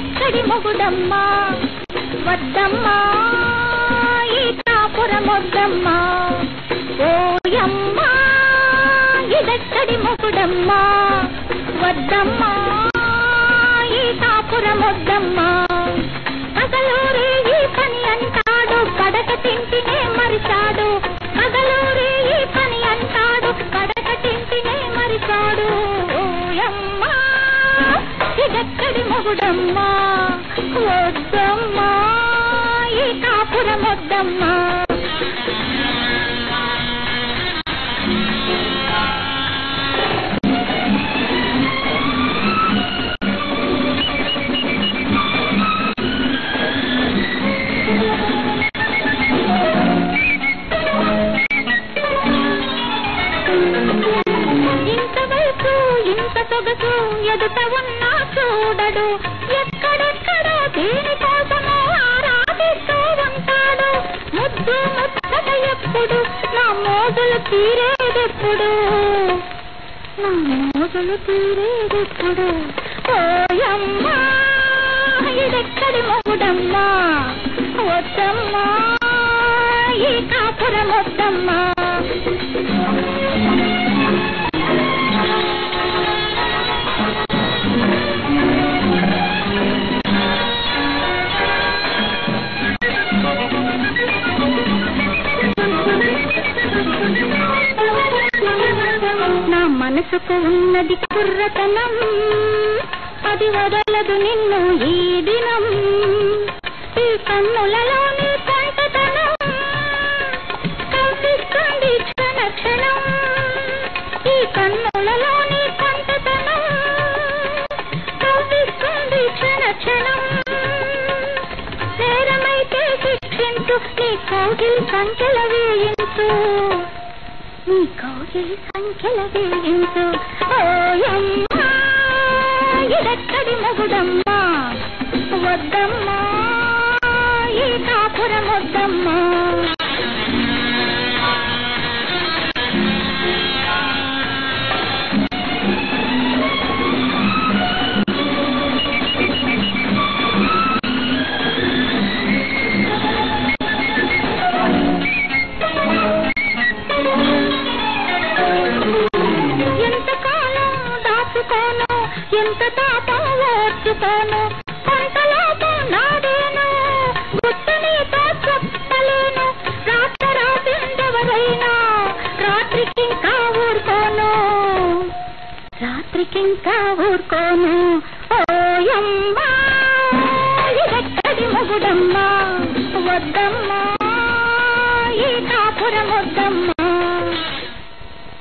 ఇదెక్కడి మొగుడమ్మా వద్దమ్మా ఈ కాపురం వద్దమ్మా ఓయమ్మా ఇదెక్కడి మొగుడమ్మా వద్దమ్మా ఈ కాపురం వద్దమ్మా పగలూరి ఈ పని అంటాడు పడక తింటినే మరిచాడు పగలూరి ఈ పని అంటాడు పడక తింటినే మరిచాడు ఓయమ్మా ఇదెక్కడి మొగుడమ్మా వద్దమ్మా ఈ కాపురం వద్దమ్మా ఇంత వయసు ఇంత సొగసు ఎదుట ఉన్నా చూడడు ఎక్కడెక్కడో దీనికోసమో ఆరాధిస్తూ ఉంటాడు ముద్దు ముచ్చట ఎప్పుడు నా మోజులు తీరేదెప్పుడు నా మోజులు తీరేదెప్పుడు ఓయమ్మా ఇదెక్కడి మొగుడమ్మా వద్దమ్మా ఈ కాపురం వద్దమ్మా నా మనసుకు ఉన్నది కుర్రతనం అది వదలదు నిన్ను ఈ దినం ఈ కన్నులలోని పంటతనం కనిపిస్తుంది క్షణ క్షణం ఈ కన్నులలోని పంటతనం కనిపిస్తుంది క్షణ క్షణం నేరమైతే శిక్షించు నీ కోగిలి సంఖ్యల వేయించు నీ కోగిలి సంఖ్యల వేయించు ఓయమ్మా ఇదెక్కడి మొగుడమ్మా వద్దమ్మా ఈ కాపురం వద్దమ్మా ఎంతకాలం దాచుకోను ఎంత తాపం ఓర్చుకోను కొంతలోపం నాదేను గుట్టు నీతో చెప్పలేను రాత్ర రాసిందెవరైనా రాత్రికింకా ఊరుకోను రాత్రికింకా ఊరుకోను ఓయమ్మా ఇదెక్కడి మొగుడమ్మా వద్దమ్మా ఈ కాపురం వద్దమ్మా